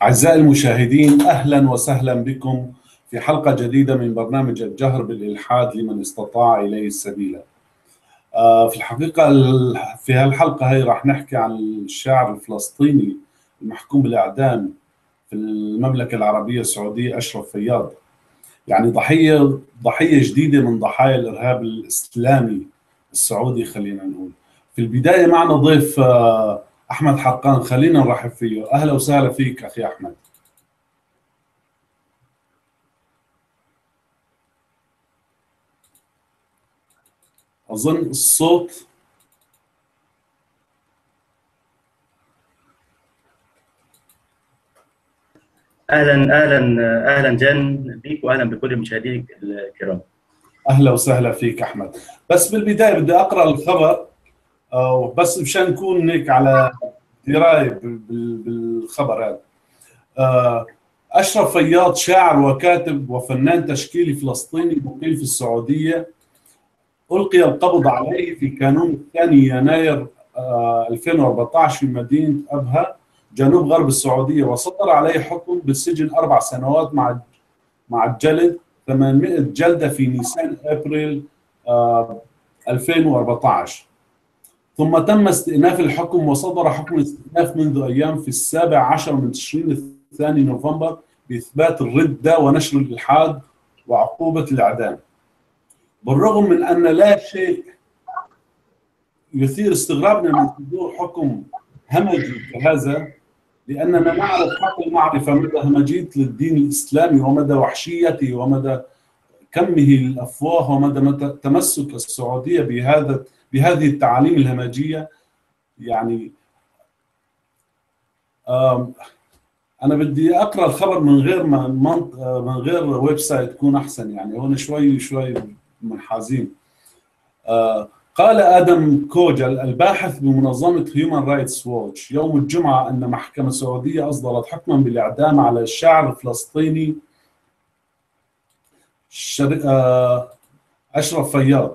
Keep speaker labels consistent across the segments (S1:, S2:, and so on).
S1: أعزائي المشاهدين أهلا وسهلا بكم في حلقة جديدة من برنامج الجهر بالإلحاد لمن استطاع إليه السبيل آه، في الحقيقة في هالحلقة هي راح نحكي عن الشاعر الفلسطيني المحكوم بالإعدام في المملكة العربية السعودية أشرف فياض يعني ضحية ضحية جديدة من ضحايا الإرهاب الإسلامي السعودي خلينا نقول في البداية معنا ضيف آه، احمد حقان خلينا نرحب فيه اهلا وسهلا فيك اخي احمد اظن الصوت
S2: اهلا اهلا اهلا جن بيك واهلا بكل مشاهديك الكرام
S1: اهلا وسهلا فيك احمد بس بالبدايه بدي اقرا الخبر بس مشان نكون هيك على درايه بالخبر هذا آه، اشرف فياض شاعر وكاتب وفنان تشكيلي فلسطيني مقيم في السعوديه القي القبض عليه في كانون الثاني يناير 2014 آه، في مدينه ابها جنوب غرب السعوديه وصدر عليه حكم بالسجن اربع سنوات مع مع الجلد 800 جلده في نيسان ابريل 2014 آه، ثم تم استئناف الحكم وصدر حكم الاستئناف منذ ايام في السابع عشر من تشرين الثاني نوفمبر باثبات الرده ونشر الالحاد وعقوبه الاعدام. بالرغم من ان لا شيء يثير استغرابنا من صدور حكم همجي كهذا لاننا نعرف حق المعرفه مدى همجيه للدين الاسلامي ومدى وحشيته ومدى كمه للافواه ومدى تمسك السعوديه بهذا بهذه التعاليم الهمجيه يعني انا بدي اقرا الخبر من غير ما من غير ويب سايت تكون احسن يعني هون شوي شوي منحازين قال ادم كوجل الباحث بمنظمه هيومن رايتس ووتش يوم الجمعه ان محكمه سعوديه اصدرت حكما بالاعدام على الشاعر الفلسطيني اشرف فياض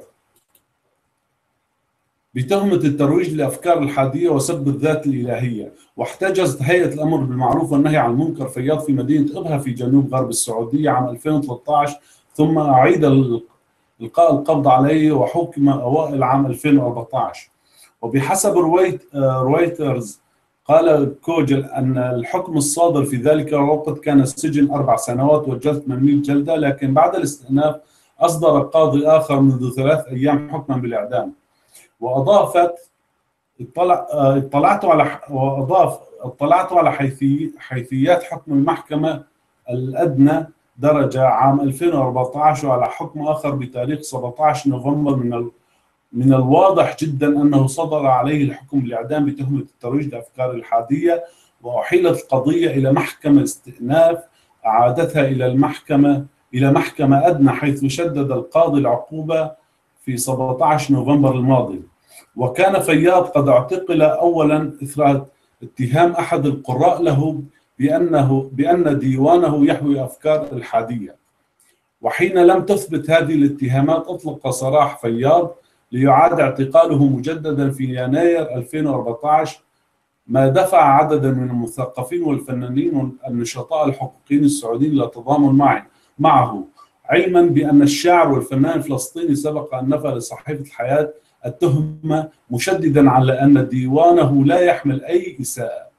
S1: بتهمة الترويج لأفكار الحادية وسب الذات الإلهية واحتجزت هيئة الأمر بالمعروف والنهي عن المنكر فياض في مدينة إبها في جنوب غرب السعودية عام 2013 ثم أعيد إلقاء القبض عليه وحكم أوائل عام 2014 وبحسب رويت رويترز قال كوجل أن الحكم الصادر في ذلك الوقت كان السجن أربع سنوات والجلد 800 جلدة لكن بعد الاستئناف أصدر قاضي آخر منذ ثلاث أيام حكما بالإعدام واضافت اطلع اطلعت على واضاف اطلعت على حيثي حيثيات حكم المحكمه الادنى درجه عام 2014 وعلى حكم اخر بتاريخ 17 نوفمبر من ال... من الواضح جدا انه صدر عليه الحكم بالاعدام بتهمه الترويج لافكار الحاديه واحيلت القضيه الى محكمه استئناف اعادتها الى المحكمه الى محكمه ادنى حيث شدد القاضي العقوبه في 17 نوفمبر الماضي وكان فياض قد اعتقل اولا اثر اتهام احد القراء له بانه بان ديوانه يحوي افكار الحاديه وحين لم تثبت هذه الاتهامات اطلق سراح فياض ليعاد اعتقاله مجددا في يناير 2014 ما دفع عددا من المثقفين والفنانين والنشطاء الحقوقيين السعوديين الى التضامن معه علما بان الشاعر والفنان الفلسطيني سبق ان نفى لصحيفه الحياه التهمه مشددا على ان ديوانه لا يحمل اي اساءه.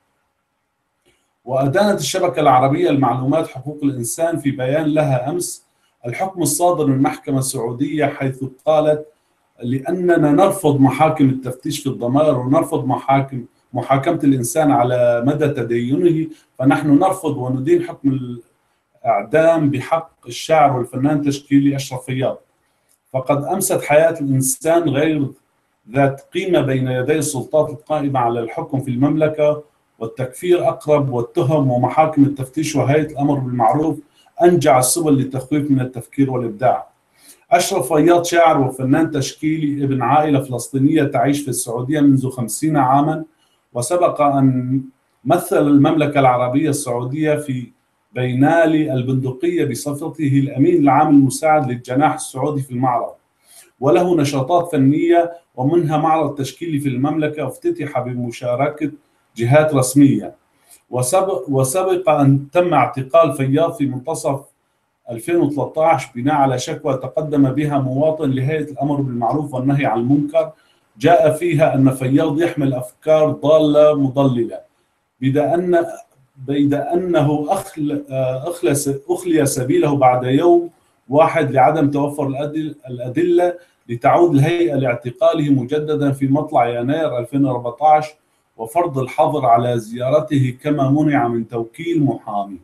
S1: وادانت الشبكه العربيه لمعلومات حقوق الانسان في بيان لها امس الحكم الصادر من المحكمه السعوديه حيث قالت لاننا نرفض محاكم التفتيش في الضمائر ونرفض محاكم محاكمه الانسان على مدى تدينه فنحن نرفض وندين حكم اعدام بحق الشاعر والفنان التشكيلي اشرف فياض فقد امست حياه الانسان غير ذات قيمه بين يدي السلطات القائمه على الحكم في المملكه والتكفير اقرب والتهم ومحاكم التفتيش وهيئه الامر بالمعروف انجع السبل للتخويف من التفكير والابداع. اشرف فياض شاعر وفنان تشكيلي ابن عائله فلسطينيه تعيش في السعوديه منذ خمسين عاما وسبق ان مثل المملكه العربيه السعوديه في بينالي البندقية بصفته الأمين العام المساعد للجناح السعودي في المعرض وله نشاطات فنية ومنها معرض تشكيلي في المملكة افتتح بمشاركة جهات رسمية وسبق وسبق ان تم اعتقال فياض في منتصف 2013 بناء على شكوى تقدم بها مواطن لهيئه الامر بالمعروف والنهي عن المنكر جاء فيها ان فياض يحمل افكار ضاله مضلله بدا ان بيد انه اخل اخلس اخلي سبيله بعد يوم واحد لعدم توفر الادله لتعود الهيئه لاعتقاله مجددا في مطلع يناير 2014 وفرض الحظر على زيارته كما منع من توكيل محامي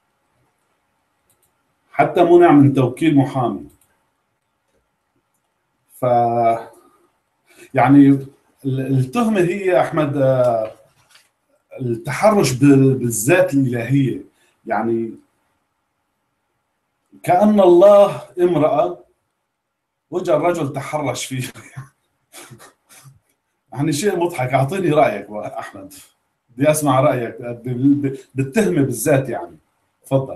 S1: حتى منع من توكيل محامي ف يعني التهمه هي احمد التحرش بالذات الالهيه يعني كان الله امراه وجا الرجل تحرش فيه يعني شيء مضحك اعطيني رايك احمد بدي اسمع رايك بالتهمه بالذات يعني تفضل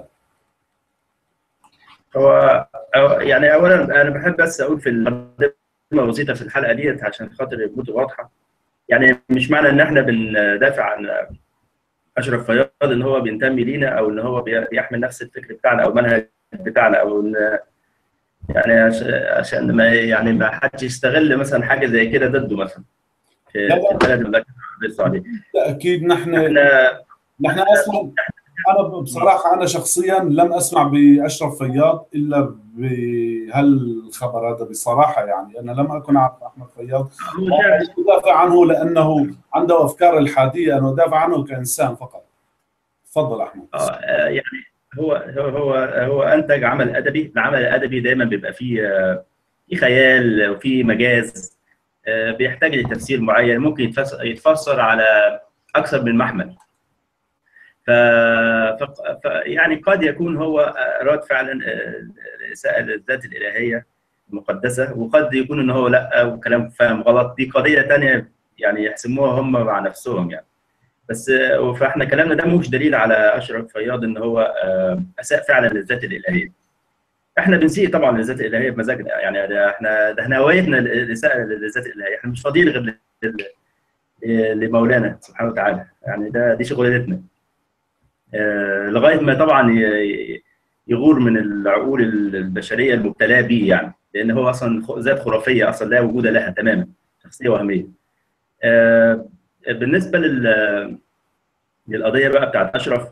S2: هو يعني اولا انا بحب بس اقول في المقدمه بسيطه في الحلقه ديت عشان خاطر يكون واضحه يعني مش معنى ان احنا بندافع عن اشرف فياض ان هو بينتمي لينا او ان هو بيحمل نفس الفكر بتاعنا او المنهج بتاعنا او ان يعني عشان ما يعني ما حدش يستغل مثلا حاجه زي كده ضده مثلا في البلد المملكه العربيه السعوديه
S1: اكيد نحن
S2: احنا
S1: نحن اصلا انا بصراحه انا شخصيا لم اسمع باشرف فياض الا بهالخبر هذا بصراحه يعني انا لم اكن اعرف احمد فياض ادافع عنه لانه عنده افكار الحاديه انا ادافع عنه كانسان فقط تفضل احمد
S2: اه يعني هو هو هو انتج عمل ادبي العمل الادبي دايما بيبقى فيه في خيال وفي مجاز بيحتاج لتفسير معين ممكن يتفسر على اكثر من محمل ف... ف... يعني قد يكون هو اراد فعلا اساءه للذات الالهيه المقدسه وقد يكون ان هو لا وكلام فاهم غلط دي قضيه ثانيه يعني يحسموها هم مع نفسهم يعني بس فاحنا كلامنا ده مش دليل على اشرف فياض ان هو اساء فعلا للذات الالهيه احنا بنسيء طبعا للذات الالهيه بمزاجنا يعني ده احنا ده احنا هوايتنا الاساءه للذات الالهيه احنا مش فاضيين غير لمولانا سبحانه وتعالى يعني ده دي شغلتنا لغايه ما طبعا يغور من العقول البشريه المبتلاه به يعني لان هو اصلا ذات خرافيه اصلا لا وجود لها تماما شخصيه وهميه بالنسبه لل للقضيه بقى بتاعت اشرف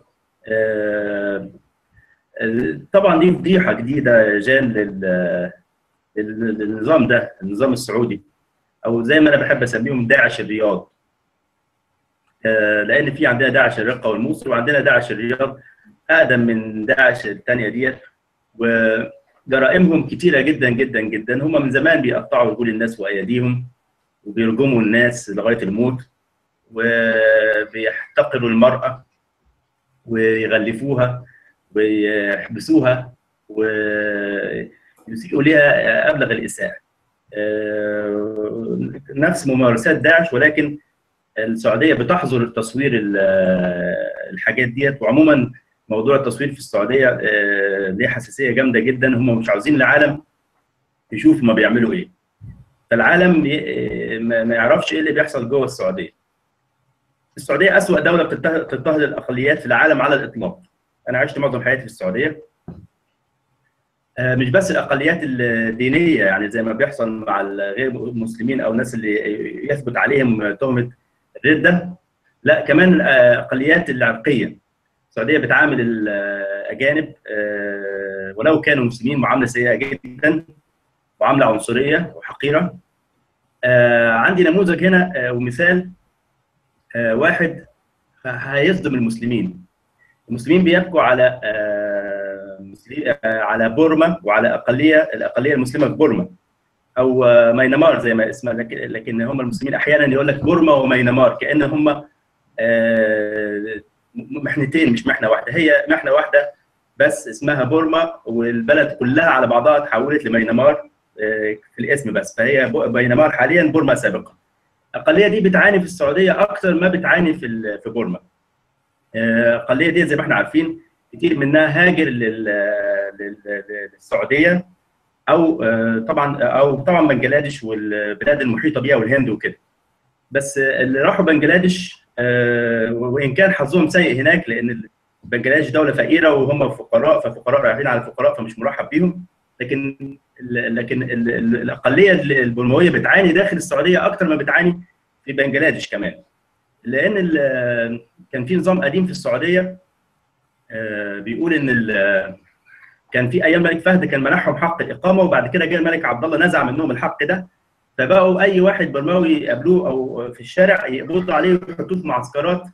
S2: طبعا دي فضيحه جديده جان لل للنظام ده النظام السعودي او زي ما انا بحب اسميهم داعش الرياض لان في عندنا داعش الرقه والموصل وعندنا داعش الرياض اقدم من داعش الثانيه ديت وجرائمهم كتيره جدا جدا جدا هم من زمان بيقطعوا رجول الناس وايديهم وبيرجموا الناس لغايه الموت وبيحتقروا المراه ويغلفوها ويحبسوها ويسيئوا لها ابلغ الاساءه نفس ممارسات داعش ولكن السعوديه بتحظر التصوير الحاجات ديت وعموما موضوع التصوير في السعوديه ليه حساسيه جامده جدا هم مش عاوزين العالم يشوف ما بيعملوا ايه فالعالم ما يعرفش ايه اللي بيحصل جوه السعوديه السعوديه اسوا دوله بتضطهد الاقليات في العالم على الاطلاق انا عشت معظم حياتي في السعوديه مش بس الاقليات الدينيه يعني زي ما بيحصل مع غير المسلمين او الناس اللي يثبت عليهم تهمه الرده لا كمان الاقليات العرقيه السعوديه بتعامل الاجانب ولو كانوا مسلمين معامله سيئه جدا معامله عنصريه وحقيره عندي نموذج هنا ومثال واحد هيصدم المسلمين المسلمين بيبكوا على على بورما وعلى اقليه الاقليه المسلمه في بورما او مينمار زي ما اسمها لكن لكن هم المسلمين احيانا يقول لك بورما ومينمار كان هم محنتين مش محنه واحده هي محنه واحده بس اسمها بورما والبلد كلها على بعضها تحولت لمينمار في الاسم بس فهي مينمار حاليا بورما سابقا الاقليه دي بتعاني في السعوديه اكثر ما بتعاني في في بورما الاقليه دي زي ما احنا عارفين كتير منها هاجر للسعوديه او طبعا او طبعا بنجلاديش والبلاد المحيطه بيها والهند وكده بس اللي راحوا بنجلاديش وان كان حظهم سيء هناك لان بنجلاديش دوله فقيره وهم فقراء ففقراء رايحين على فقراء فمش مرحب بيهم لكن لكن الاقليه البرمويه بتعاني داخل السعوديه اكثر ما بتعاني في بنجلاديش كمان لان كان في نظام قديم في السعوديه بيقول ان كان في ايام الملك فهد كان منحهم حق الاقامه وبعد كده جه الملك عبد الله نزع منهم الحق ده فبقوا اي واحد برماوي يقابلوه او في الشارع يقبضوا عليه ويحطوه في معسكرات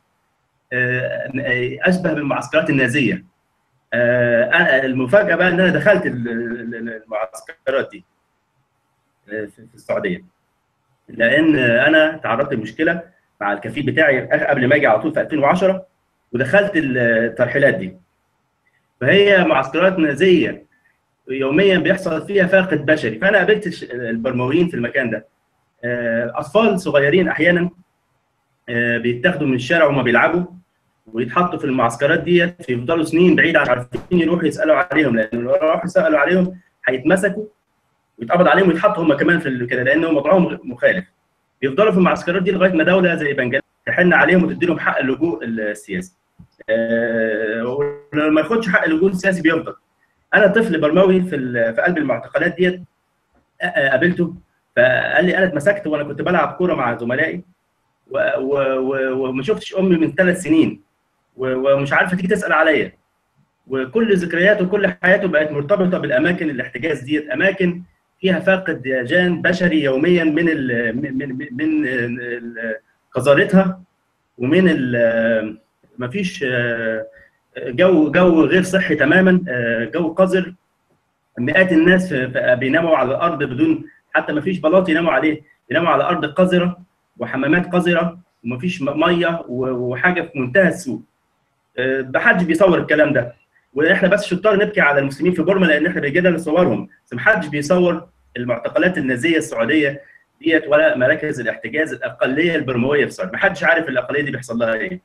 S2: اشبه بالمعسكرات النازيه المفاجاه بقى ان انا دخلت المعسكرات دي في السعوديه لان انا تعرضت لمشكله مع الكفيل بتاعي قبل ما اجي على طول في 2010 ودخلت الترحيلات دي فهي معسكرات نازيه يوميا بيحصل فيها فاقد بشري فانا قابلت البرمويين في المكان ده اطفال صغيرين احيانا بيتاخدوا من الشارع وهم بيلعبوا ويتحطوا في المعسكرات ديت فيفضلوا سنين بعيد عن عارفين يروحوا يسالوا عليهم لان لو راحوا يسالوا عليهم هيتمسكوا ويتقبض عليهم ويتحطوا هم كمان في كده لان وضعهم مخالف بيفضلوا في المعسكرات دي لغايه ما دوله زي بنجلاديش تحن عليهم وتدي لهم حق اللجوء السياسي. أه ولما ما ياخدش حق اللجوء السياسي بيفضل. انا طفل برموي في في قلب المعتقلات ديت قابلته فقال لي انا اتمسكت وانا كنت بلعب كوره مع زملائي وما شفتش امي من ثلاث سنين ومش عارفه تيجي تسال عليا وكل ذكرياته وكل حياته بقت مرتبطه بالاماكن الاحتجاز ديت اماكن فيها فاقد جان بشري يوميا من ال من من, من قذارتها ومن ما فيش جو جو غير صحي تماما جو قذر مئات الناس بيناموا على الارض بدون حتى ما فيش بلاط يناموا عليه يناموا على ارض قذره وحمامات قذره وما فيش ميه وحاجه في منتهى السوء محدش بيصور الكلام ده واحنا بس شطار نبكي على المسلمين في بورما لان احنا بيجي لنا نصورهم بس محدش بيصور المعتقلات النازيه السعوديه ديت ولا مراكز الاحتجاز الاقليه البرمويه في السعوديه محدش عارف الاقليه دي بيحصل لها ايه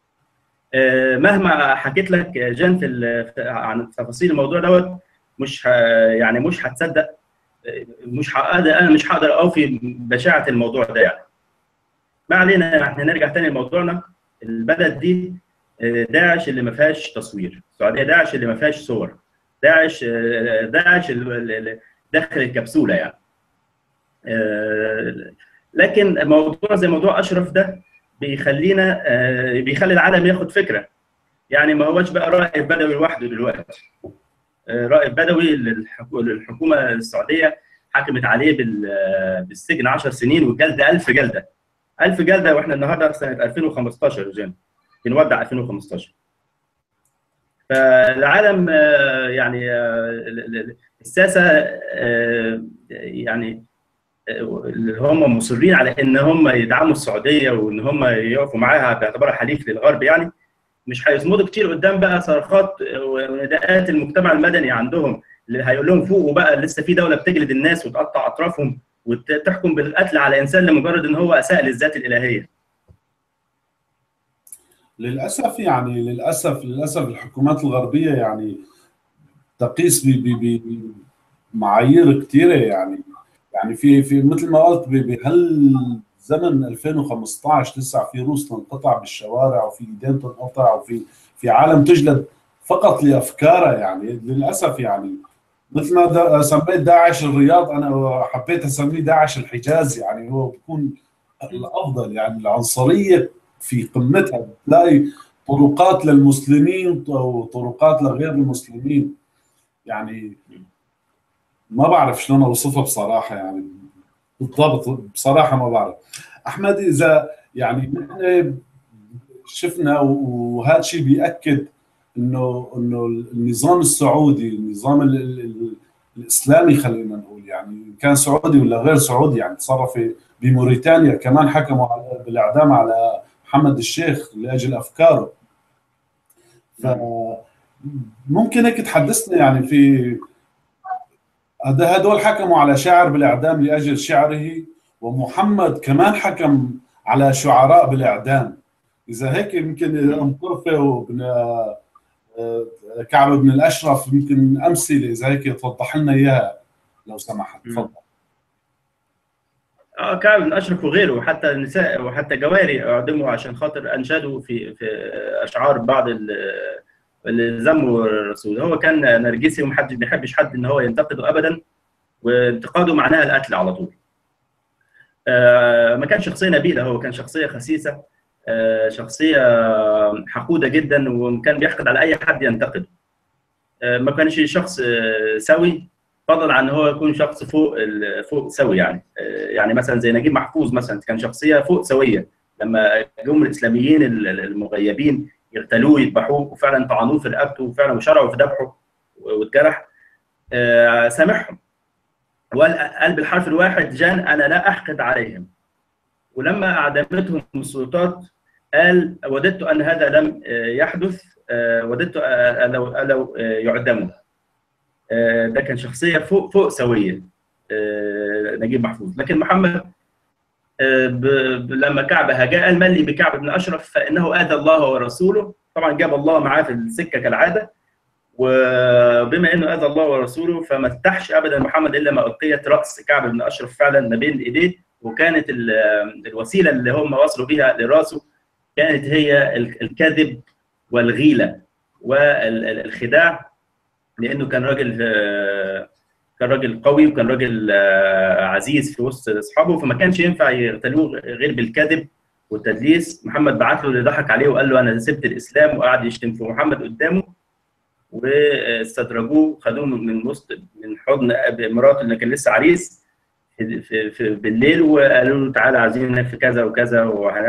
S2: مهما حكيت لك جان في عن تفاصيل الموضوع دوت مش يعني مش هتصدق مش هقدر انا مش هقدر اوفي بشاعه الموضوع ده يعني ما علينا احنا نرجع تاني لموضوعنا البلد دي داعش اللي ما فيهاش تصوير السعوديه داعش اللي ما فيهاش صور داعش داعش داخل الكبسوله يعني لكن موضوع زي موضوع اشرف ده بيخلينا بيخلي العالم ياخد فكره يعني ما هوش بقى رائد بدوي لوحده دلوقتي رائد بدوي للحكومه السعوديه حكمت عليه بالسجن 10 سنين والجلده 1000 جلده 1000 جلده واحنا النهارده في سنه 2015 جيم بنودع 2015 فالعالم يعني الساسه يعني اللي هم مصرين على ان هم يدعموا السعوديه وان هم يقفوا معاها باعتبارها حليف للغرب يعني مش هيصمدوا كتير قدام بقى صرخات ونداءات المجتمع المدني عندهم اللي هيقول لهم فوقوا بقى لسه في دوله بتجلد الناس وتقطع اطرافهم وتحكم بالقتل على انسان لمجرد ان هو اساء للذات الالهيه.
S1: للاسف يعني للاسف للاسف الحكومات الغربيه يعني تقيس بمعايير كثيره يعني يعني في في مثل ما قلت بهالزمن 2015 لسه في روس تنقطع بالشوارع وفي ايدين تنقطع وفي في عالم تجلد فقط لافكارها يعني للاسف يعني مثل ما سميت داعش الرياض انا حبيت اسميه داعش الحجاز يعني هو بيكون الافضل يعني العنصريه في قمتها بتلاقي طرقات للمسلمين وطرقات لغير المسلمين يعني ما بعرف شلون اوصفها بصراحه يعني بالضبط بصراحه ما بعرف احمد اذا يعني نحن شفنا وهذا الشيء بياكد انه انه النظام السعودي النظام ال ال الاسلامي خلينا نقول يعني كان سعودي ولا غير سعودي يعني تصرف بموريتانيا كمان حكموا بالاعدام على محمد الشيخ لاجل افكاره فممكن هيك تحدثنا يعني في هدول حكموا على شاعر بالاعدام لاجل شعره ومحمد كمان حكم على شعراء بالاعدام اذا هيك يمكن ام طرفه وابن كعب بن الاشرف يمكن امثله اذا هيك توضح لنا اياها لو سمحت تفضل
S2: اه كعب بن اشرف وغيره وحتى النساء وحتى جواري اعدموا عشان خاطر انشدوا في في اشعار بعض اللي ذموا الرسول هو كان نرجسي ومحدش بيحبش حد ان هو ينتقده ابدا وانتقاده معناها القتل على طول. آه ما كان شخصيه نبيله هو كان شخصيه خسيسه آه شخصيه حقوده جدا وكان بيحقد على اي حد ينتقده. آه ما كانش شخص سوي فضلا عن ان هو يكون شخص فوق فوق سوي يعني يعني مثلا زي نجيب محفوظ مثلا كان شخصيه فوق سويه لما جم الاسلاميين المغيبين يغتالوه ويذبحوه وفعلا طعنوه في رقبته وفعلا وشرعوا في ذبحه واتجرح سامحهم وقال قال بالحرف الواحد جان انا لا احقد عليهم ولما اعدمتهم السلطات قال وددت ان هذا لم يحدث وددت لو لو يعدموا ده كان شخصيه فوق فوق سويه نجيب محفوظ لكن محمد لما كعب هجاء قال من لي بكعب بن اشرف فانه اذى الله ورسوله طبعا جاب الله معاه في السكه كالعاده وبما انه اذى الله ورسوله فما ارتاحش ابدا محمد الا ما القيت راس كعب بن اشرف فعلا ما بين ايديه وكانت الوسيله اللي هم وصلوا بها لراسه كانت هي الكذب والغيله والخداع لانه كان راجل كان راجل قوي وكان راجل عزيز في وسط اصحابه فما كانش ينفع يغتالوه غير بالكذب والتدليس محمد بعت له اللي ضحك عليه وقال له انا سبت الاسلام وقعد يشتم في محمد قدامه واستدرجوه خدوه من وسط من حضن مراته اللي كان لسه عريس في, في, في بالليل وقالوا له تعالى عايزينك في كذا وكذا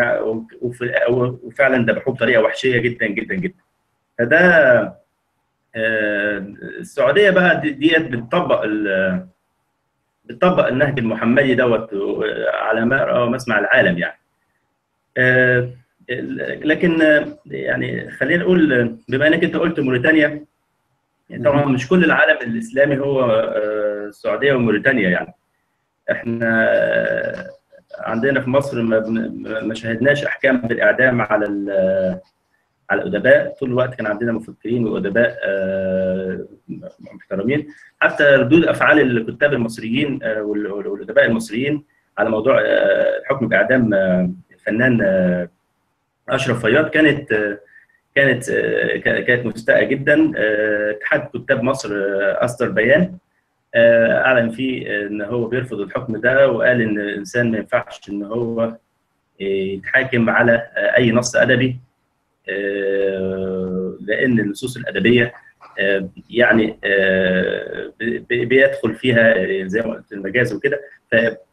S2: وفعلا ذبحوه بطريقه وحشيه جدا جدا جدا فده السعوديه بقى ديت بتطبق بتطبق النهج المحمدي دوت على ما ارى ومسمع العالم يعني لكن يعني خلينا نقول بما انك انت قلت موريتانيا يعني طبعا مش كل العالم الاسلامي هو السعوديه وموريتانيا يعني احنا عندنا في مصر ما شاهدناش احكام بالاعدام على على الادباء طول الوقت كان عندنا مفكرين وادباء محترمين حتى ردود افعال الكتاب المصريين والادباء المصريين على موضوع الحكم باعدام الفنان اشرف فياض كانت كانت كانت مستاءه جدا اتحاد كتاب مصر اصدر بيان اعلن فيه ان هو بيرفض الحكم ده وقال ان الانسان ما ينفعش ان هو يتحاكم على اي نص ادبي لان النصوص الادبيه يعني بيدخل فيها زي ما قلت المجاز وكده ف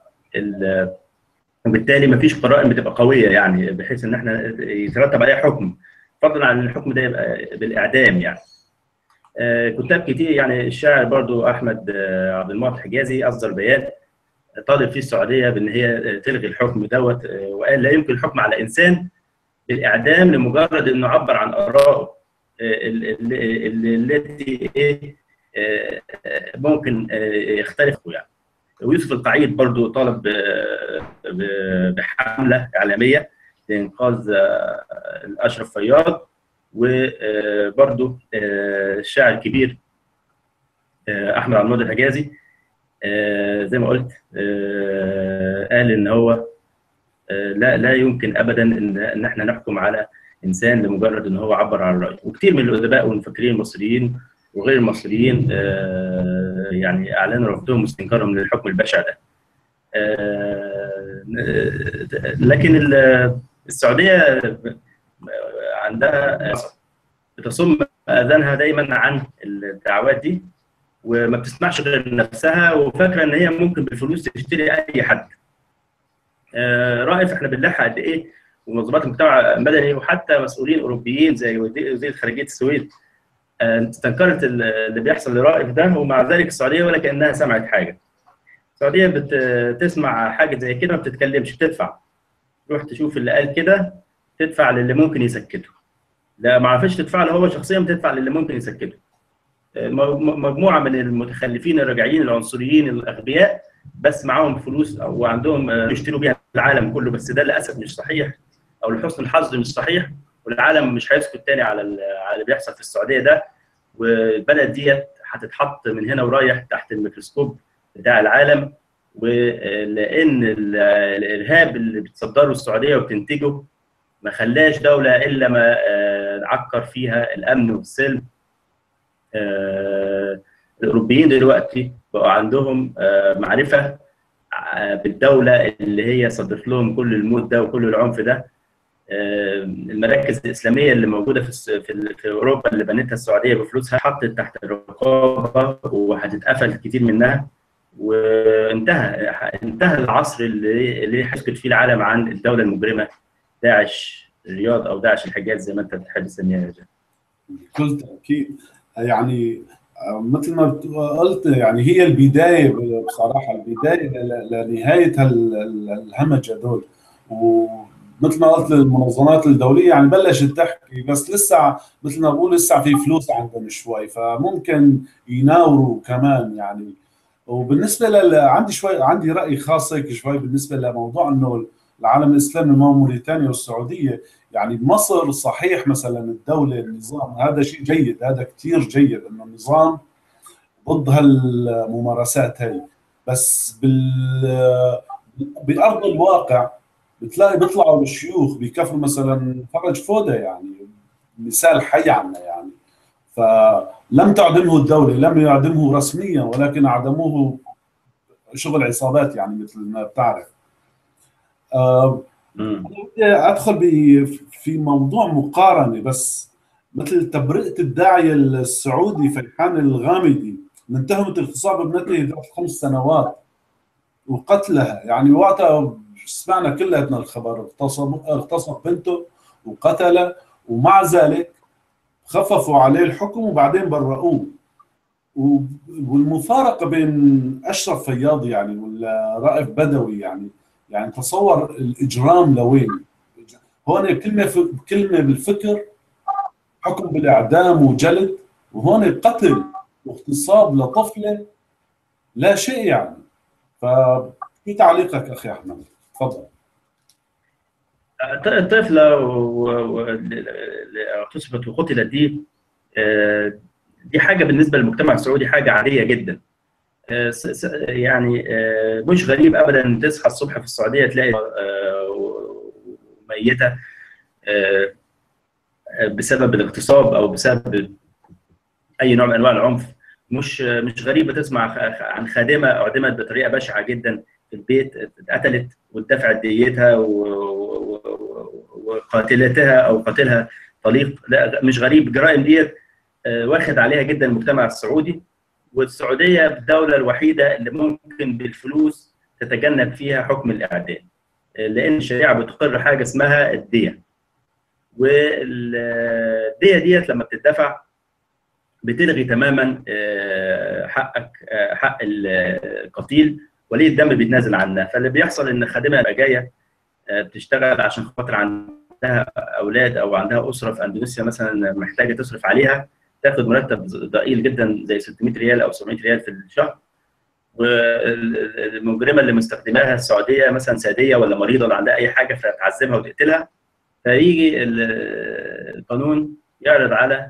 S2: وبالتالي ما فيش قرائن بتبقى قويه يعني بحيث ان احنا يترتب عليها حكم فضلا عن الحكم ده يبقى بالاعدام يعني كتاب كتير يعني الشاعر برضو احمد عبد المعطي حجازي اصدر بيان طالب فيه السعوديه بان هي تلغي الحكم دوت وقال لا يمكن الحكم على انسان بالاعدام لمجرد انه عبر عن ارائه التي ممكن يختلفوا يعني ويوسف القعيد برضو طالب بحمله اعلاميه لانقاذ الاشرف فياض وبرضو الشاعر الكبير احمد عبد الحجازي زي ما قلت قال ان هو لا لا يمكن ابدا ان ان احنا نحكم على انسان لمجرد ان هو عبر عن رايه وكثير من الادباء والمفكرين المصريين وغير المصريين يعني اعلنوا رفضهم واستنكارهم للحكم البشع ده لكن السعوديه عندها بتصم اذانها دايما عن الدعوات دي وما بتسمعش غير نفسها وفاكره ان هي ممكن بالفلوس تشتري اي حد رائف احنا بنلاحق قد ايه ومنظمات المجتمع المدني وحتى مسؤولين اوروبيين زي وزير خارجيه السويد استنكرت اللي بيحصل لرائف ده ومع ذلك السعوديه ولا كانها سمعت حاجه. السعوديه بتسمع حاجه زي كده ما بتتكلمش بتدفع. تروح تشوف اللي قال كده تدفع للي ممكن يسكته. لا ما عرفتش تدفع له هو شخصيا بتدفع للي ممكن يسكته. مجموعه من المتخلفين الراجعين العنصريين الاغبياء بس معاهم فلوس وعندهم يشتروا بيها العالم كله بس ده للاسف مش صحيح او لحسن الحظ مش صحيح والعالم مش هيسكت تاني على على اللي بيحصل في السعوديه ده والبلد ديت هتتحط من هنا ورايح تحت الميكروسكوب بتاع العالم ولان الارهاب اللي بتصدره السعوديه وبتنتجه ما خلاش دوله الا ما عكر فيها الامن والسلم الاوروبيين دلوقتي بقوا عندهم معرفه بالدوله اللي هي صدت لهم كل الموت ده وكل العنف ده المراكز الاسلاميه اللي موجوده في في اوروبا اللي بنتها السعوديه بفلوسها حطت تحت الرقابه وهتتقفل كتير منها وانتهى انتهى العصر اللي اللي هيسكت فيه العالم عن الدوله المجرمه داعش الرياض او داعش الحجاز زي ما انت بتحب تسميها يا
S1: بكل تاكيد يعني مثل ما قلت يعني هي البدايه بصراحه البدايه لنهايه الهمج هذول ومثل ما قلت المنظمات الدوليه يعني بلشت تحكي بس لسه مثل ما بقول لسه في فلوس عندهم شوي فممكن يناوروا كمان يعني وبالنسبه ل عندي شوي عندي راي خاص هيك شوي بالنسبه لموضوع انه العالم الاسلامي ما موريتانيا والسعوديه يعني مصر صحيح مثلا الدوله النظام هذا شيء جيد هذا كثير جيد انه النظام ضد هالممارسات هي بس بال بارض الواقع بتلاقي بيطلعوا الشيوخ بيكفروا مثلا فرج فوده يعني مثال حي عنا يعني فلم تعدمه الدوله لم يعدمه رسميا ولكن اعدموه شغل عصابات يعني مثل ما بتعرف أه بدي ادخل في موضوع مقارنه بس مثل تبرئه الداعيه السعودي فيحان الغامدي من تهمه اغتصاب ابنته ذات خمس سنوات وقتلها يعني وقتها سمعنا كلياتنا الخبر اغتصب اغتصب بنته وقتله ومع ذلك خففوا عليه الحكم وبعدين برؤوه والمفارقه بين اشرف فياض يعني ولا رائف بدوي يعني يعني تصور الاجرام لوين هون كلمه في كلمه بالفكر حكم بالاعدام وجلد وهون قتل واغتصاب لطفله لا شيء يعني ففي تعليقك اخي احمد تفضل
S2: الطفله اغتصبت وقتلت دي دي حاجه بالنسبه للمجتمع السعودي حاجه عاديه جدا يعني مش غريب ابدا تصحى الصبح في السعوديه تلاقي ميته بسبب الاغتصاب او بسبب اي نوع من انواع العنف مش مش غريبه تسمع عن خادمه اعدمت بطريقه بشعه جدا في البيت اتقتلت واتدفعت ديتها وقاتلتها او قاتلها طليق لا مش غريب الجرائم ديت واخد عليها جدا المجتمع السعودي والسعوديه الدوله الوحيده اللي ممكن بالفلوس تتجنب فيها حكم الاعدام لان الشريعه بتقر حاجه اسمها الديه والديه ديت لما بتدفع بتلغي تماما حقك حق القتيل ولي الدم بيتنازل عنها فاللي بيحصل ان خادمه تبقى جايه بتشتغل عشان خاطر عندها اولاد او عندها اسره في اندونيسيا مثلا محتاجه تصرف عليها تاخد مرتب ضئيل جدا زي 600 ريال او 700 ريال في الشهر والمجرمه اللي مستخدماها السعوديه مثلا ساديه ولا مريضه ولا عندها اي حاجه فتعذبها وتقتلها فيجي القانون يعرض على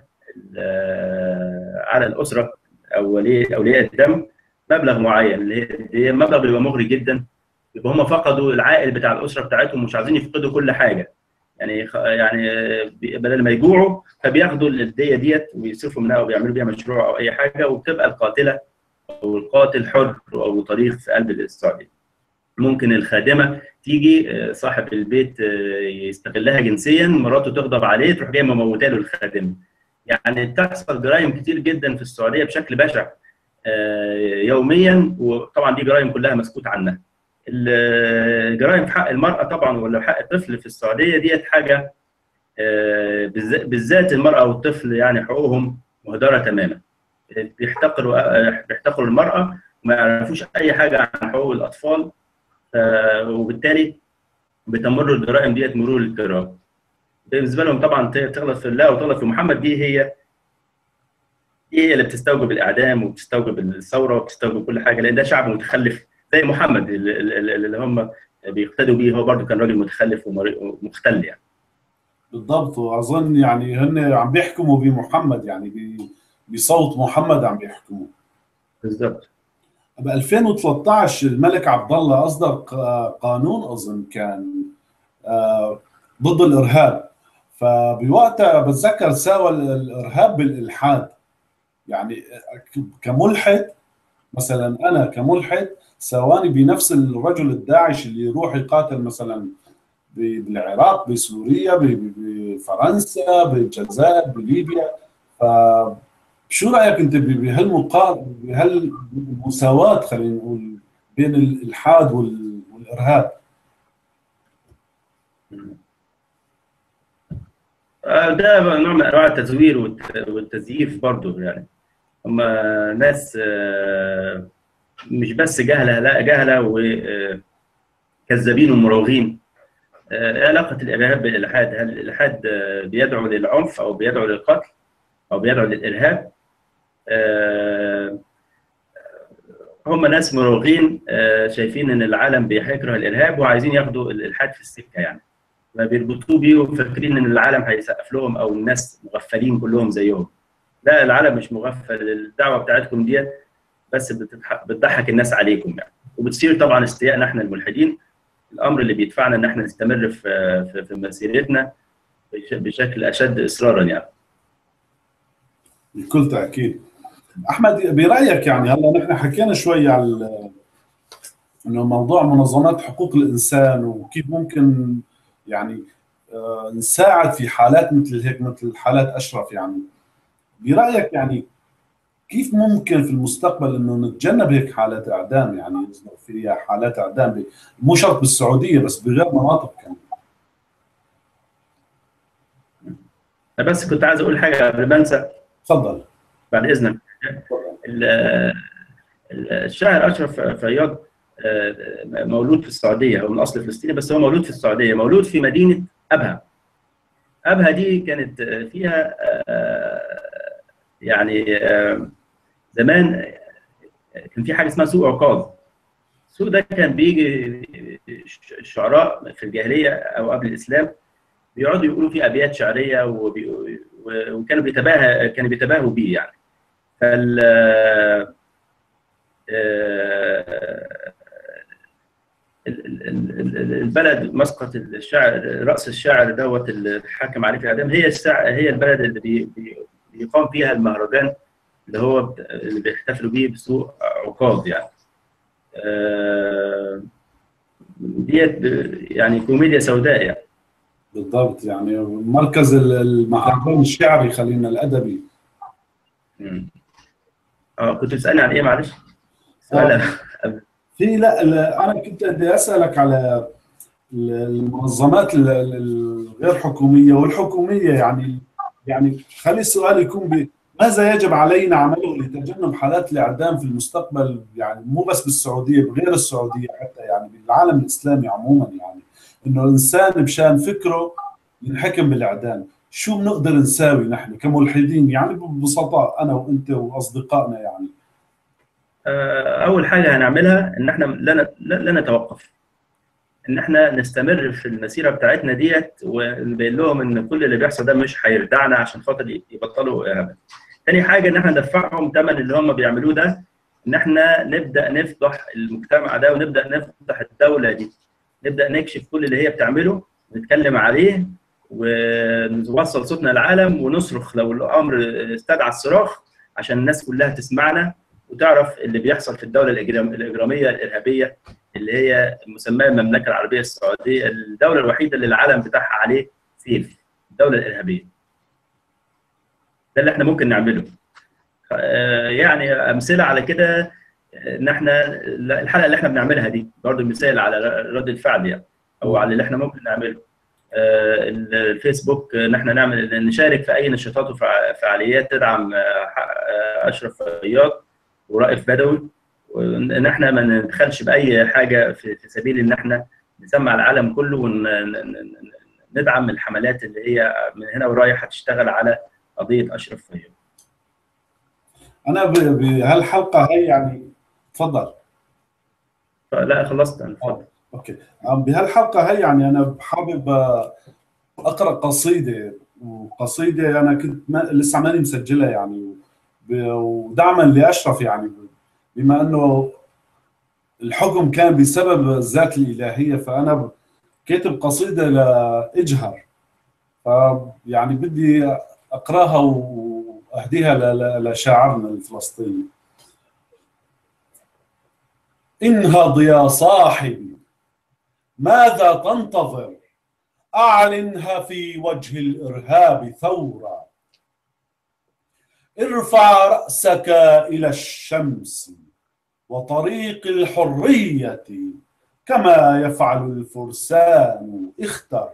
S2: على الاسره او ولي اولياء الدم مبلغ معين اللي هي المبلغ بيبقى مغري جدا يبقى هم فقدوا العائل بتاع الاسره بتاعتهم مش عايزين يفقدوا كل حاجه يعني يعني بدل ما يجوعوا فبياخدوا الديه ديت ويصرفوا منها وبيعملوا بيها مشروع او اي حاجه وبتبقى القاتله او القاتل حر او طريق في قلب السعوديه. ممكن الخادمه تيجي صاحب البيت يستغلها جنسيا مراته تغضب عليه تروح جايه مموته له الخادمه. يعني بتحصل جرائم كتير جدا في السعوديه بشكل بشع يوميا وطبعا دي جرائم كلها مسكوت عنها. الجرائم في حق المرأة طبعا ولا حق الطفل في السعودية ديت حاجة بالذات المرأة والطفل يعني حقوقهم مهدرة تماما بيحتقروا بيحتقروا المرأة وما يعرفوش أي حاجة عن حقوق الأطفال وبالتالي بتمر الجرائم ديت مرور الكرام بالنسبة لهم طبعا تغلط في الله وتغلط في محمد دي هي دي هي اللي بتستوجب الإعدام وبتستوجب الثورة وبتستوجب كل حاجة لأن ده شعب متخلف زي محمد اللي هم بيقتدوا بيه هو برضه كان راجل متخلف ومختل يعني
S1: بالضبط واظن يعني هن عم بيحكموا بمحمد يعني بصوت محمد عم بيحكموا
S2: بالضبط
S1: ب 2013 الملك عبد الله اصدر قانون اظن كان ضد الارهاب فبوقتها بتذكر ساوى الارهاب بالالحاد يعني كملحد مثلا انا كملحد سواني بنفس الرجل الداعش اللي يروح يقاتل مثلا بالعراق بسوريا بفرنسا بالجزائر بليبيا ف شو رايك انت بهالمقارنه بهالمساواه خلينا نقول بين الالحاد والارهاب؟
S2: ده نوع من انواع التزوير والتزييف برضه يعني هم ناس مش بس جهله لا جهله وكذابين ومراوغين ايه علاقه الارهاب بالالحاد؟ هل الالحاد بيدعو للعنف او بيدعو للقتل او بيدعو للارهاب؟ هم ناس مراوغين شايفين ان العالم بيكره الارهاب وعايزين ياخدوا الالحاد في السكه يعني فبيربطوه بيه وفاكرين ان العالم هيسقف لهم او الناس مغفلين كلهم زيهم لا العالم مش مغفل الدعوه بتاعتكم ديت بس بتضحك الناس عليكم يعني وبتصير طبعا استيائنا احنا الملحدين الامر اللي بيدفعنا ان احنا نستمر في في مسيرتنا بشكل اشد اصرارا يعني
S1: بكل تاكيد احمد برايك يعني هلا نحن حكينا شوي على انه موضوع منظمات حقوق الانسان وكيف ممكن يعني نساعد في حالات مثل هيك مثل حالات اشرف يعني برايك يعني كيف ممكن في المستقبل انه نتجنب هيك حالات اعدام يعني يصدر فيها حالات اعدام مو شرط بالسعوديه بس بغير مناطق كمان
S2: بس كنت عايز اقول حاجه قبل ما انسى
S1: تفضل
S2: بعد اذنك الشاعر اشرف فياض مولود في السعوديه هو من اصل فلسطيني بس هو مولود في السعوديه مولود في مدينه ابها ابها دي كانت فيها يعني زمان كان في حاجه اسمها سوق عكاظ السوق ده كان بيجي الشعراء في الجاهليه او قبل الاسلام بيقعدوا يقولوا فيه ابيات شعريه وبي... وكانوا بيتباهى كانوا بيتباهوا بيه يعني فال البلد مسقط الشاعر راس الشاعر دوت اللي حكم عليه في الاعدام هي الساعة هي البلد اللي بي بيقام فيها المهرجان اللي هو اللي بيحتفلوا بيه بسوق عكاظ يعني ديت يعني كوميديا سوداء يعني
S1: بالضبط يعني مركز المهرجان الشعري خلينا الادبي
S2: اه كنت تسالني عن ايه معلش؟ سؤال
S1: في لا, لا انا كنت بدي اسالك على المنظمات الغير حكوميه والحكوميه يعني يعني خلي السؤال يكون ب ماذا يجب علينا عمله لتجنب حالات الاعدام في المستقبل يعني مو بس بالسعوديه بغير السعوديه حتى يعني بالعالم الاسلامي عموما يعني انه الانسان مشان فكره ينحكم بالاعدام شو بنقدر نساوي نحن كملحدين يعني ببساطه انا وانت واصدقائنا يعني
S2: اول حاجه هنعملها ان احنا لا لا نتوقف ان احنا نستمر في المسيره بتاعتنا ديت ونبين لهم ان كل اللي بيحصل ده مش هيردعنا عشان خاطر يبطلوا ارهاب. تاني حاجه ان احنا ندفعهم ثمن اللي هم بيعملوه ده ان احنا نبدا نفضح المجتمع ده ونبدا نفضح الدوله دي. نبدا نكشف كل اللي هي بتعمله ونتكلم عليه ونوصل صوتنا للعالم ونصرخ لو الامر استدعى الصراخ عشان الناس كلها تسمعنا وتعرف اللي بيحصل في الدوله الاجراميه الارهابيه اللي هي مسماه المملكه العربيه السعوديه الدوله الوحيده اللي العالم بتاعها عليه سيف الدوله الارهابيه ده اللي احنا ممكن نعمله يعني امثله على كده ان احنا الحلقه اللي احنا بنعملها دي برضه مثال على رد الفعل يعني او على اللي احنا ممكن نعمله الفيسبوك ان احنا نعمل نشارك في اي نشاطات وفعاليات تدعم اشرف فياض ورائف بدوي وان احنا ما ندخلش باي حاجه في سبيل ان احنا نسمع العالم كله وندعم الحملات اللي هي من هنا ورايح هتشتغل على قضيه اشرف فياض.
S1: انا بهالحلقه هي يعني تفضل.
S2: لا خلصت انا تفضل.
S1: اوكي بهالحلقه هي يعني انا حابب اقرا قصيده وقصيده انا كنت ما لسه ماني مسجلها يعني ودعما لاشرف يعني بما انه الحكم كان بسبب الذات الالهيه فانا كاتب قصيده لاجهر فيعني بدي اقراها واهديها لشاعرنا الفلسطيني انهض يا صاحبي ماذا تنتظر اعلنها في وجه الارهاب ثوره ارفع راسك الى الشمس وطريق الحريه كما يفعل الفرسان اختر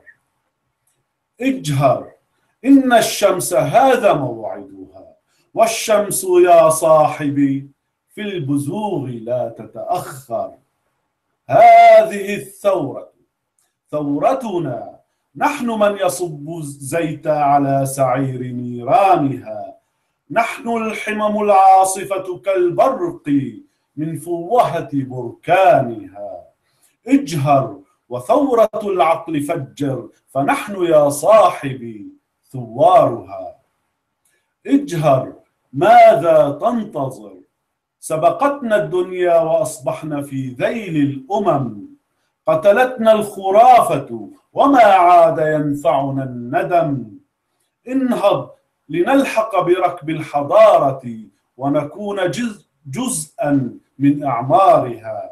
S1: اجهر ان الشمس هذا موعدها والشمس يا صاحبي في البزوغ لا تتاخر هذه الثوره ثورتنا نحن من يصب الزيت على سعير نيرانها نحن الحمم العاصفه كالبرق من فوهه بركانها اجهر وثورة العقل فجر فنحن يا صاحبي ثوارها اجهر ماذا تنتظر سبقتنا الدنيا واصبحنا في ذيل الامم قتلتنا الخرافه وما عاد ينفعنا الندم انهض لنلحق بركب الحضاره ونكون جزء جزءا من اعمارها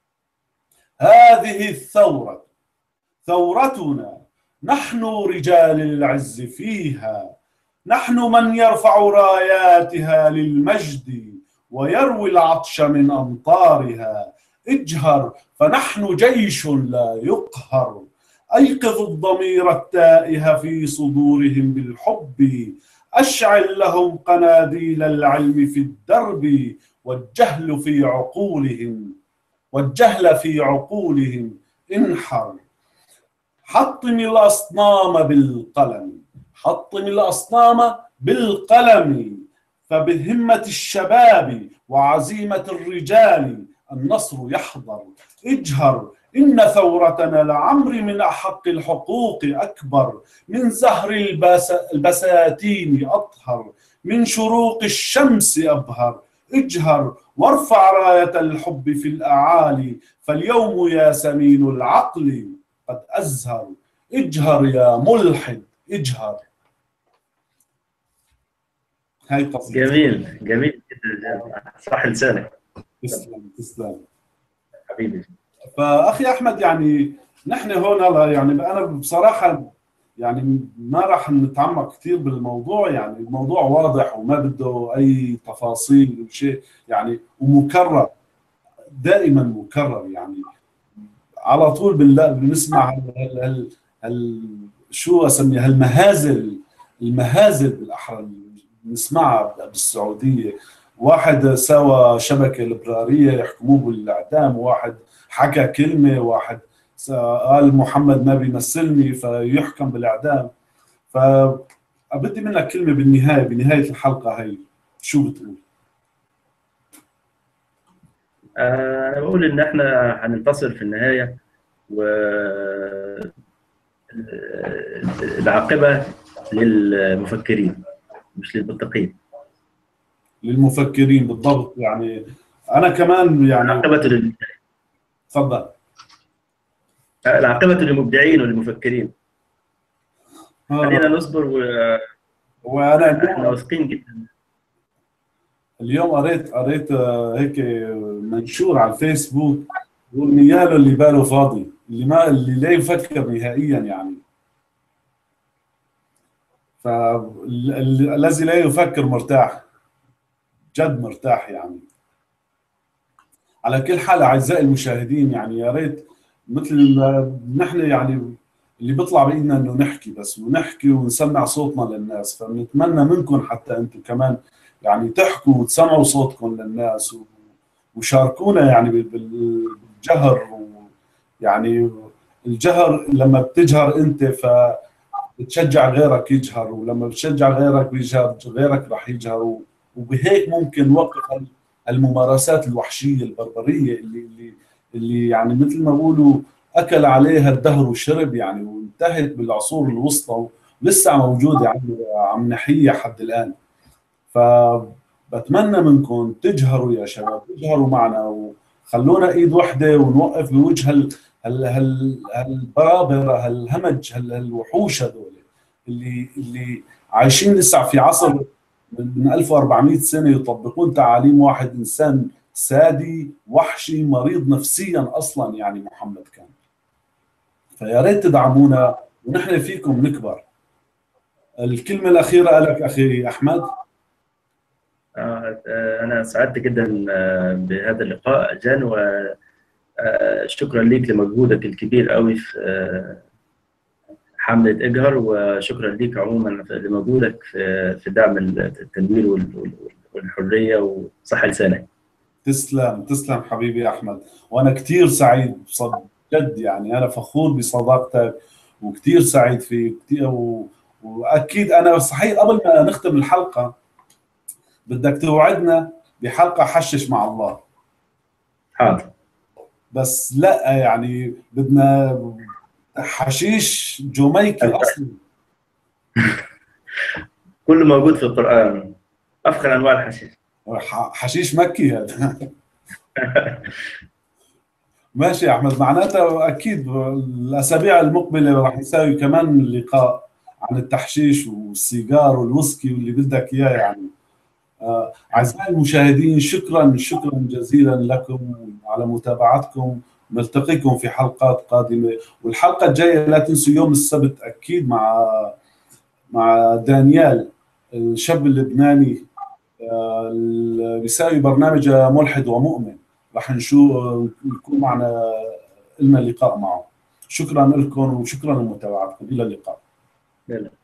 S1: هذه الثوره ثورتنا نحن رجال العز فيها نحن من يرفع راياتها للمجد ويروي العطش من امطارها اجهر فنحن جيش لا يقهر ايقظ الضمير التائه في صدورهم بالحب اشعل لهم قناديل العلم في الدرب والجهل في عقولهم والجهل في عقولهم انحر حطم الاصنام بالقلم حطم الاصنام بالقلم فبهمه الشباب وعزيمه الرجال النصر يحضر اجهر إن ثورتنا لعمر من أحق الحقوق أكبر من زهر البس البساتين أطهر من شروق الشمس أبهر اجهر وارفع راية الحب في الأعالي فاليوم يا سمين العقل قد أزهر اجهر يا ملحد اجهر
S2: هاي قصيدة جميل جميل جدا صح لسانك
S1: تسلم تسلم
S2: حبيبي
S1: فاخي احمد يعني نحن هون يعني انا بصراحه يعني ما راح نتعمق كثير بالموضوع يعني الموضوع واضح وما بده اي تفاصيل وشيء يعني ومكرر دائما مكرر يعني على طول بنسمع هال هال هال شو اسميها هالمهازل المهازل بالاحرى بنسمعها بالسعوديه واحد سوى شبكه ليبراريه يحكموه بالاعدام واحد حكى كلمه واحد قال محمد ما بيمثلني فيحكم بالاعدام فبدي منك كلمه بالنهايه بنهايه الحلقه هي شو بتقول؟
S2: انا بقول ان احنا هننتصر في النهايه و العاقبه للمفكرين مش للمتقين
S1: للمفكرين بالضبط يعني انا كمان يعني
S2: العاقبه لل...
S1: تفضل
S2: العاقبه للمبدعين والمفكرين آه. خلينا نصبر و
S1: وانا
S2: احنا واثقين جدا
S1: اليوم قريت قريت هيك منشور على الفيسبوك يقول نياله اللي باله فاضي اللي ما اللي لا يفكر نهائيا يعني فالذي لا يفكر مرتاح جد مرتاح يعني على كل حال اعزائي المشاهدين يعني يا ريت مثل نحن يعني اللي بيطلع بايدنا انه نحكي بس ونحكي ونسمع صوتنا للناس فبنتمنى منكم حتى انتم كمان يعني تحكوا وتسمعوا صوتكم للناس وشاركونا يعني بالجهر يعني الجهر لما بتجهر انت ف بتشجع غيرك يجهر ولما بتشجع غيرك يجهر غيرك راح يجهر وبهيك ممكن نوقف الممارسات الوحشيه البربريه اللي اللي اللي يعني مثل ما بقولوا اكل عليها الدهر وشرب يعني وانتهت بالعصور الوسطى ولسه موجوده عم عم نحيها حد الان ف بتمنى منكم تجهروا يا شباب تجهروا معنا و... خلونا ايد واحده ونوقف بوجه هال هال هال هالبرابره هالهمج هالوحوش هذول اللي اللي عايشين لسه في عصر من 1400 سنه يطبقون تعاليم واحد انسان سادي وحشي مريض نفسيا اصلا يعني محمد كان فيا ريت تدعمونا ونحن فيكم نكبر الكلمه الاخيره لك اخي احمد
S2: آه، آه، أنا سعدت جدا آه، بهذا اللقاء جان وشكرا ليك لمجهودك الكبير قوي في حملة إجهر وشكرا ليك عموما لمجهودك في في دعم التنوير والحرية وصحة لسانك.
S1: تسلم تسلم حبيبي أحمد وأنا كثير سعيد جد يعني أنا فخور بصداقتك وكثير سعيد فيك و... واكيد انا صحيح قبل ما نختم الحلقه بدك توعدنا بحلقه حشش مع الله
S2: حاضر
S1: بس لا يعني بدنا حشيش جوميكي اصلي
S2: كله موجود في القران افخر انواع الحشيش
S1: حشيش مكي هذا ماشي يا احمد معناتها اكيد الاسابيع المقبله راح نساوي كمان لقاء عن التحشيش والسيجار والويسكي واللي بدك اياه يعني آه، اعزائي المشاهدين شكرا شكرا جزيلا لكم على متابعتكم نلتقيكم في حلقات قادمه والحلقه الجايه لا تنسوا يوم السبت اكيد مع مع دانيال الشاب اللبناني آه، بيساوي برنامج ملحد ومؤمن راح نشوف يكون معنا لنا لقاء معه شكرا لكم وشكرا لمتابعتكم الى اللقاء